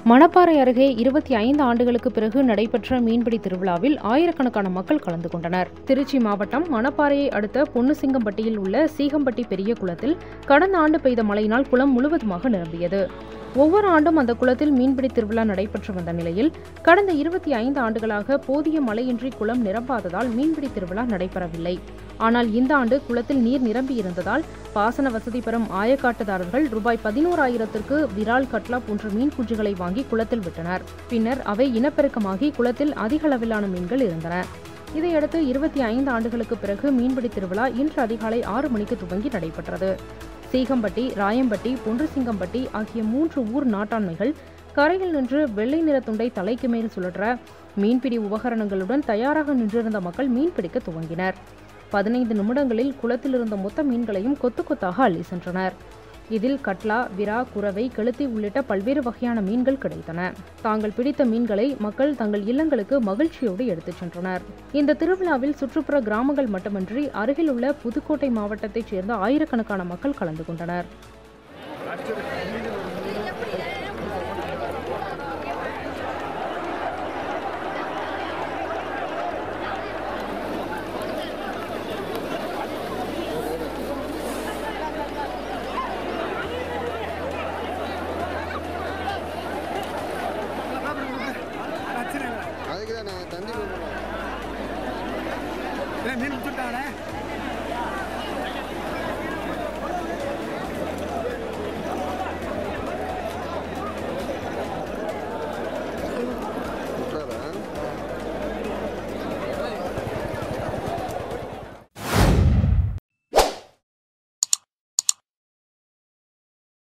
மணப்பாறை அருகே இருபத்தி ஐந்து ஆண்டுகளுக்கு பிறகு நடைபெற்ற மீன்பிடி திருவிழாவில் ஆயிரக்கணக்கான மக்கள் கலந்து கொண்டனர் திருச்சி மாவட்டம் மணப்பாறையை அடுத்த பொன்னுசிங்கம்பட்டியில் உள்ள சீகம்பட்டி பெரிய குளத்தில் கடந்த ஆண்டு பெய்த மழையினால் குளம் முழுவதுமாக நிரம்பியது ஒவ்வொரு ஆண்டும் அந்த குளத்தில் மீன்பிடி திருவிழா நடைபெற்று வந்த நிலையில் கடந்த இருபத்தி ஐந்து ஆண்டுகளாக போதிய மழையின்றி குளம் நிரம்பாததால் மீன்பிடி திருவிழா நடைபெறவில்லை ஆனால் இந்த ஆண்டு குளத்தில் நீர் நிரம்பியிருந்ததால் பாசன வசதி பெறும் ஆயக்காட்டுதாரர்கள் ரூபாய் பதினோராயிரத்திற்கு விரால் கட்லா போன்ற மீன் குஞ்சுகளை வாங்கி குளத்தில் விட்டனர் பின்னர் அவை இனப்பெருக்கமாகி குளத்தில் அதிக அளவிலான மீன்கள் இருந்தன இதையடுத்து இருபத்தி ஐந்து ஆண்டுகளுக்கு பிறகு மீன்பிடி திருவிழா இன்று அதிகாலை ஆறு மணிக்கு துவங்கி நடைபெற்றது சீகம்பட்டி ராயம்பட்டி பொன்றுசிங்கம்பட்டி ஆகிய மூன்று ஊர் நாட்டாண்மைகள் கரையில் நின்று வெள்ளை நிற துண்டை தலைக்கு மேல் சுழற்ற மீன்பிடி உபகரணங்களுடன் தயாராக நின்றிருந்த மக்கள் மீன்பிடிக்க துவங்கினர் பதினைந்து நிமிடங்களில் குளத்தில் இருந்த மொத்த மீன்களையும் கொத்து கொத்தாக அள்ளி சென்றனர் இதில் கட்லா விரா குரவை கெளுத்தி உள்ளிட்ட பல்வேறு வகையான மீன்கள் கிடைத்தன தாங்கள் பிடித்த மீன்களை மக்கள் தங்கள் இல்லங்களுக்கு மகிழ்ச்சியோடு எடுத்துச் சென்றனர் இந்த திருவிழாவில் சுற்றுப்புற கிராமங்கள் மட்டுமின்றி அருகில் உள்ள புதுக்கோட்டை மாவட்டத்தைச் சேர்ந்த ஆயிரக்கணக்கான மக்கள் கலந்து கொண்டனர்